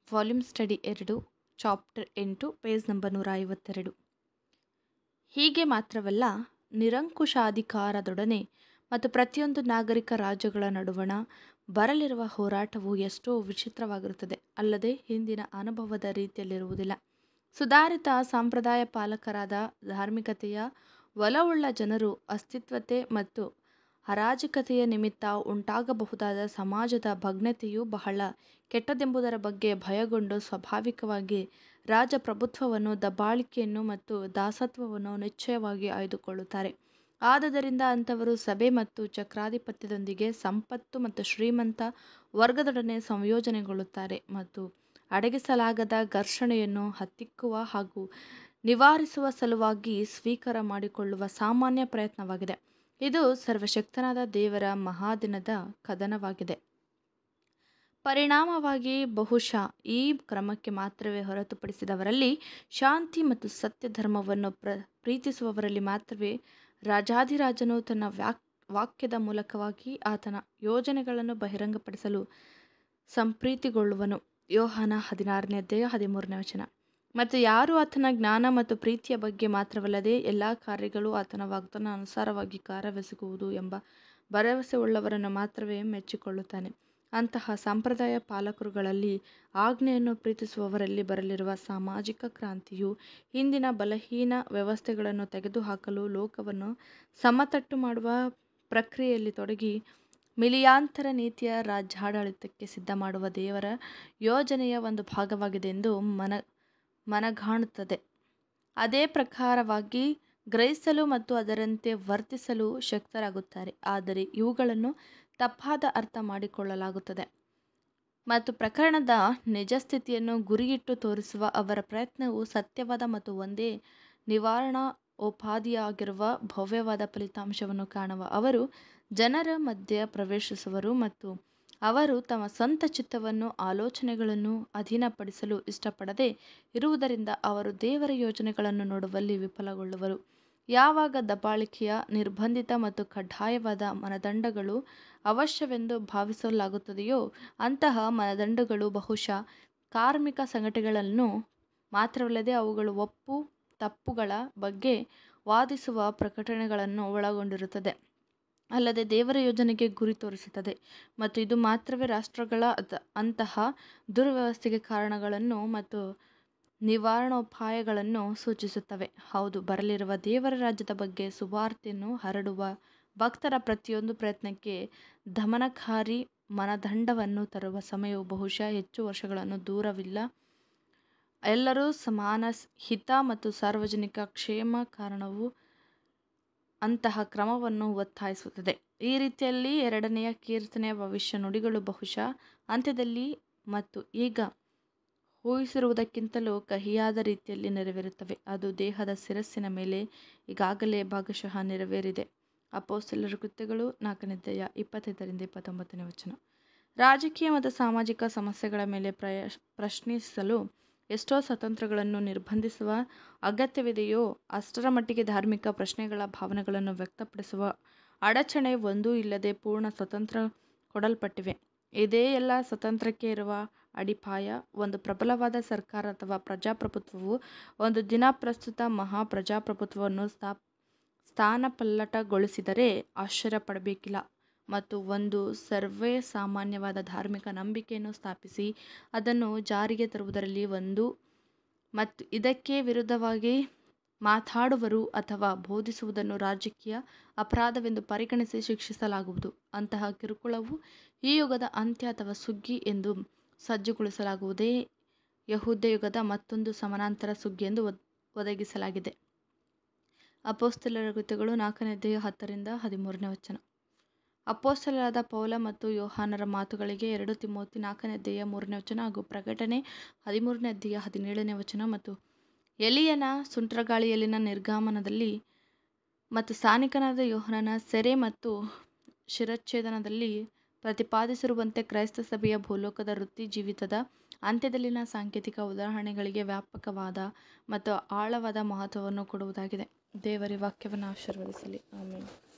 volume study ಎರಡು chapter ಎಂಟು page number ನೂರ ಐವತ್ತೆರಡು ಹೀಗೆ ಮಾತ್ರವಲ್ಲ ನಿರಂಕುಶಾಧಿಕಾರದೊಡನೆ ಮತ್ತು ಪ್ರತಿಯೊಂದು ನಾಗರಿಕ ರಾಜ್ಯಗಳ ನಡುವಣ ಬರಲಿರುವ ಹೋರಾಟವು ಎಷ್ಟೋ ವಿಚಿತ್ರವಾಗಿರುತ್ತದೆ ಅಲ್ಲದೆ ಹಿಂದಿನ ಅನುಭವದ ರೀತಿಯಲ್ಲಿರುವುದಿಲ್ಲ ಸುಧಾರಿತ ಸಂಪ್ರದಾಯ ಪಾಲಕರಾದ ಧಾರ್ಮಿಕತೆಯ ಒಲವುಳ್ಳ ಜನರು ಅಸ್ತಿತ್ವತೆ ಮತ್ತು ಅರಾಜಕತೆಯ ನಿಮಿತ್ತ ಉಂಟಾಗಬಹುದಾದ ಸಮಾಜದ ಭಗ್ನತೆಯು ಬಹಳ ಕೆಟ್ಟದೆಂಬುದರ ಬಗ್ಗೆ ಭಯಗೊಂಡು ಸ್ವಾಭಾವಿಕವಾಗಿ ರಾಜಪ್ರಭುತ್ವವನ್ನು ದಬ್ಬಾಳಿಕೆಯನ್ನು ಮತ್ತು ದಾಸತ್ವವನ್ನು ನಿಶ್ಚಯವಾಗಿ ಆಯ್ದುಕೊಳ್ಳುತ್ತಾರೆ ಆದುದರಿಂದ ಅಂಥವರು ಸಭೆ ಮತ್ತು ಚಕ್ರಾಧಿಪತ್ಯದೊಂದಿಗೆ ಸಂಪತ್ತು ಮತ್ತು ಶ್ರೀಮಂತ ವರ್ಗದೊಡನೆ ಸಂಯೋಜನೆಗೊಳ್ಳುತ್ತಾರೆ ಮತ್ತು ಅಡಗಿಸಲಾಗದ ಘರ್ಷಣೆಯನ್ನು ಹತ್ತಿಕ್ಕುವ ಹಾಗೂ ನಿವಾರಿಸುವ ಸಲುವಾಗಿ ಸ್ವೀಕಾರ ಮಾಡಿಕೊಳ್ಳುವ ಸಾಮಾನ್ಯ ಪ್ರಯತ್ನವಾಗಿದೆ ಇದು ಸರ್ವಶಕ್ತನಾದ ದೇವರ ಮಹಾದಿನದ ಕದನವಾಗಿದೆ ಪರಿಣಾಮವಾಗಿ ಬಹುಶಃ ಈ ಕ್ರಮಕ್ಕೆ ಮಾತ್ರವೇ ಹೊರತುಪಡಿಸಿದವರಲ್ಲಿ ಶಾಂತಿ ಮತ್ತು ಸತ್ಯ ಧರ್ಮವನ್ನು ಪ್ರ ಪ್ರೀತಿಸುವವರಲ್ಲಿ ಮಾತ್ರವೇ ರಾಜಾಧಿರಾಜನು ತನ್ನ ವ್ಯಾಕ್ ವಾಕ್ಯದ ಮೂಲಕವಾಗಿ ಆತನ ಯೋಜನೆಗಳನ್ನು ಬಹಿರಂಗಪಡಿಸಲು ಸಂಪ್ರೀತಿಗೊಳ್ಳುವನು ಯೋಹಾನ ಹದಿನಾರನೇ ಅಧ್ಯಾಯ ಹದಿಮೂರನೇ ವಚನ ಮತ್ತು ಯಾರು ಆತನ ಜ್ಞಾನ ಮತ್ತು ಪ್ರೀತಿಯ ಬಗ್ಗೆ ಮಾತ್ರವಲ್ಲದೆ ಎಲ್ಲ ಕಾರ್ಯಗಳು ಆತನ ವಾಗ್ದಾನ ಅನುಸಾರವಾಗಿ ಕಾರ್ಯವೆಸಗುವುದು ಎಂಬ ಭರವಸೆ ಉಳ್ಳವರನ್ನು ಮಾತ್ರವೇ ಮೆಚ್ಚಿಕೊಳ್ಳುತ್ತಾನೆ ಅಂತಹ ಸಂಪ್ರದಾಯ ಪಾಲಕರುಗಳಲ್ಲಿ ಆಜ್ಞೆಯನ್ನು ಪ್ರೀತಿಸುವವರಲ್ಲಿ ಬರಲಿರುವ ಸಾಮಾಜಿಕ ಕ್ರಾಂತಿಯು ಹಿಂದಿನ ಬಲಹೀನ ವ್ಯವಸ್ಥೆಗಳನ್ನು ತೆಗೆದುಹಾಕಲು ಲೋಕವನ್ನು ಸಮತಟ್ಟು ಮಾಡುವ ಪ್ರಕ್ರಿಯೆಯಲ್ಲಿ ತೊಡಗಿ ಮಿಲಿಯಾಂತರ ನೀತಿಯ ರಾಜ್ಯಾಡಳಿತಕ್ಕೆ ಸಿದ್ಧ ಮಾಡುವ ದೇವರ ಯೋಜನೆಯ ಒಂದು ಭಾಗವಾಗಿದೆ ಎಂದು ಮನ ಮನಗಾಣುತ್ತದೆ ಅದೇ ಪ್ರಕಾರವಾಗಿ ಗ್ರಹಿಸಲು ಮತ್ತು ಅದರಂತೆ ವರ್ತಿಸಲು ಶಕ್ತರಾಗುತ್ತಾರೆ ಆದರೆ ಇವುಗಳನ್ನು ತಪ್ಪಾದ ಅರ್ಥ ಮಾಡಿಕೊಳ್ಳಲಾಗುತ್ತದೆ ಮತ್ತು ಪ್ರಕರಣದ ನಿಜಸ್ಥಿತಿಯನ್ನು ಗುರಿಯಿಟ್ಟು ತೋರಿಸುವ ಅವರ ಪ್ರಯತ್ನವು ಸತ್ಯವಾದ ಮತ್ತು ಒಂದೇ ನಿವಾರಣೋಪಾದಿಯಾಗಿರುವ ಭವ್ಯವಾದ ಫಲಿತಾಂಶವನ್ನು ಕಾಣುವ ಅವರು ಜನರ ಮಧ್ಯೆ ಪ್ರವೇಶಿಸುವರು ಮತ್ತು ಅವರು ತಮ್ಮ ಸ್ವಂತ ಚಿತ್ತವನ್ನು ಆಲೋಚನೆಗಳನ್ನು ಅಧೀನಪಡಿಸಲು ಇಷ್ಟಪಡದೆ ಇರುವುದರಿಂದ ಅವರು ದೇವರ ಯೋಜನೆಗಳನ್ನು ನೋಡುವಲ್ಲಿ ವಿಫಲಗೊಳ್ಳುವರು ಯಾವಾಗ ದಬ್ಬಾಳಿಕೆಯ ನಿರ್ಬಂಧಿತ ಮತ್ತು ಕಡ್ಡಾಯವಾದ ಮನದಂಡಗಳು ಅವಶ್ಯವೆಂದು ಭಾವಿಸಲಾಗುತ್ತದೆಯೋ ಅಂತಹ ಮನದಂಡಗಳು ಬಹುಶಃ ಕಾರ್ಮಿಕ ಸಂಘಟನೆಗಳನ್ನು ಮಾತ್ರವಲ್ಲದೆ ಅವುಗಳು ಒಪ್ಪು ತಪ್ಪುಗಳ ಬಗ್ಗೆ ವಾದಿಸುವ ಪ್ರಕಟಣೆಗಳನ್ನು ಒಳಗೊಂಡಿರುತ್ತದೆ ಅಲ್ಲದೆ ದೇವರ ಯೋಜನೆಗೆ ಗುರಿ ತೋರಿಸುತ್ತದೆ ಮತ್ತು ಇದು ಮಾತ್ರವೇ ರಾಷ್ಟ್ರಗಳ ಅಂತಹ ದುರ್ವ್ಯವಸ್ಥೆಗೆ ಕಾರಣಗಳನ್ನು ಮತ್ತು ನಿವಾರಣೋಪಾಯಗಳನ್ನು ಸೂಚಿಸುತ್ತವೆ ಹೌದು ಬರಲಿರುವ ದೇವರ ರಾಜ್ಯದ ಬಗ್ಗೆ ಸುವಾರ್ತೆಯನ್ನು ಹರಡುವ ಭಕ್ತರ ಪ್ರತಿಯೊಂದು ಪ್ರಯತ್ನಕ್ಕೆ ದಮನಕಾರಿ ಮನದಂಡವನ್ನು ತರುವ ಸಮಯವು ಬಹುಶಃ ಹೆಚ್ಚು ವರ್ಷಗಳನ್ನು ದೂರವಿಲ್ಲ ಎಲ್ಲರೂ ಸಮಾನ ಹಿತ ಮತ್ತು ಸಾರ್ವಜನಿಕ ಕ್ಷೇಮ ಕಾರಣವು ಅಂತಹ ಕ್ರಮವನ್ನು ಒತ್ತಾಯಿಸುತ್ತದೆ ಈ ರೀತಿಯಲ್ಲಿ ಎರಡನೆಯ ಕೀರ್ತನೆಯ ಭವಿಷ್ಯ ನುಡಿಗಳು ಬಹುಶಃ ಅಂತ್ಯದಲ್ಲಿ ಮತ್ತು ಈಗ ಊಹಿಸಿರುವುದಕ್ಕಿಂತಲೂ ಕಹಿಯಾದ ರೀತಿಯಲ್ಲಿ ನೆರವೇರುತ್ತವೆ ಅದು ದೇಹದ ಶಿರಸ್ಸಿನ ಮೇಲೆ ಈಗಾಗಲೇ ಭಾಗಶಃ ನೆರವೇರಿದೆ ಅಪೋಸ್ತಲರ ಕೃತ್ಯಗಳು ನಾಲ್ಕನೇ ಅಧ್ಯಾಯ ಇಪ್ಪತ್ತೈದರಿಂದ ಇಪ್ಪತ್ತೊಂಬತ್ತನೇ ವಚನ ರಾಜಕೀಯ ಮತ್ತು ಸಾಮಾಜಿಕ ಸಮಸ್ಯೆಗಳ ಮೇಲೆ ಪ್ರಯ ಪ್ರಶ್ನಿಸಲು ಎಷ್ಟೋ ಸ್ವತಂತ್ರಗಳನ್ನು ನಿರ್ಬಂಧಿಸುವ ಅಗತ್ಯವಿದೆಯೋ ಅಷ್ಟರ ಮಟ್ಟಿಗೆ ಧಾರ್ಮಿಕ ಪ್ರಶ್ನೆಗಳ ಭಾವನೆಗಳನ್ನು ವ್ಯಕ್ತಪಡಿಸುವ ಅಡಚಣೆ ಒಂದೂ ಇಲ್ಲದೆ ಪೂರ್ಣ ಸ್ವತಂತ್ರ ಕೊಡಲ್ಪಟ್ಟಿವೆ ಇದೇ ಎಲ್ಲ ಸ್ವತಂತ್ರಕ್ಕೆ ಇರುವ ಅಡಿಪಾಯ ಒಂದು ಪ್ರಬಲವಾದ ಸರ್ಕಾರ ಅಥವಾ ಪ್ರಜಾಪ್ರಭುತ್ವವು ಒಂದು ದಿನ ಪ್ರಸ್ತುತ ಮಹಾ ಪ್ರಜಾಪ್ರಭುತ್ವವನ್ನು ಸ್ಥಾ ಸ್ಥಾನಪಲ್ಲಟಗೊಳಿಸಿದರೆ ಆಶ್ಚರ್ಯಪಡಬೇಕಿಲ್ಲ ಮತ್ತು ಒಂದು ಸರ್ವೇ ಸಾಮಾನ್ಯವಾದ ಧಾರ್ಮಿಕ ನಂಬಿಕೆಯನ್ನು ಸ್ಥಾಪಿಸಿ ಅದನ್ನು ಜಾರಿಗೆ ತರುವುದರಲ್ಲಿ ಒಂದು ಮತ್ತು ಇದಕ್ಕೆ ವಿರುದ್ಧವಾಗಿ ಮಾತಾಡುವರು ಅಥವಾ ಬೋಧಿಸುವುದನ್ನು ರಾಜಕೀಯ ಅಪರಾಧವೆಂದು ಪರಿಗಣಿಸಿ ಶಿಕ್ಷಿಸಲಾಗುವುದು ಅಂತಹ ಕಿರುಕುಳವು ಈ ಯುಗದ ಅಂತ್ಯ ಅಥವಾ ಸುಗ್ಗಿ ಎಂದು ಸಜ್ಜುಗೊಳಿಸಲಾಗುವುದೇ ಯಹೂದ ಯುಗದ ಮತ್ತೊಂದು ಸಮಾನಾಂತರ ಸುಗ್ಗಿ ಎಂದು ಒದಗಿಸಲಾಗಿದೆ ಅಪೋಸ್ತಲರ ಕೃತ್ಯಗಳು ನಾಲ್ಕನೇ ಅಧ್ಯಾಯ ಹತ್ತರಿಂದ ಹದಿಮೂರನೇ ವಚನ ಅಪೋಸ್ತಲರಾದ ಪೌಲ ಮತ್ತು ಯೋಹಾನರ ಮಾತುಗಳಿಗೆ ಎರಡು ತಿಮೋತಿ ನಾಲ್ಕನೇ ಅಧ್ಯಾಯ ಮೂರನೇ ವಚನ ಹಾಗೂ ಪ್ರಕಟಣೆ ಹದಿಮೂರನೇ ಅಧ್ಯಾಯ ಹದಿನೇಳನೇ ವಚನ ಮತ್ತು ಎಲಿಯನ ಸುಂಟ್ರಗಾಳಿಯಲ್ಲಿನ ನಿರ್ಗಮನದಲ್ಲಿ ಮತ್ತು ಸ್ಥಾನಿಕನಾದ ಯೋಹನನ ಸೆರೆ ಮತ್ತು ಶಿರಚ್ಛೇದನದಲ್ಲಿ ಪ್ರತಿಪಾದಿಸಿರುವಂತೆ ಕ್ರೈಸ್ತ ಸಭೆಯ ಭೂಲೋಕದ ವೃತ್ತಿ ಜೀವಿತದ ಅಂತ್ಯದಲ್ಲಿನ ಸಾಂಕೇತಿಕ ಉದಾಹರಣೆಗಳಿಗೆ ವ್ಯಾಪಕವಾದ ಮತ್ತು ಆಳವಾದ ಮಹತ್ವವನ್ನು ಕೊಡುವುದಾಗಿದೆ ದೇವರ ವಾಕ್ಯವನ್ನು ಆಶೀರ್ವದಿಸಲಿ ಆಮೇಲೆ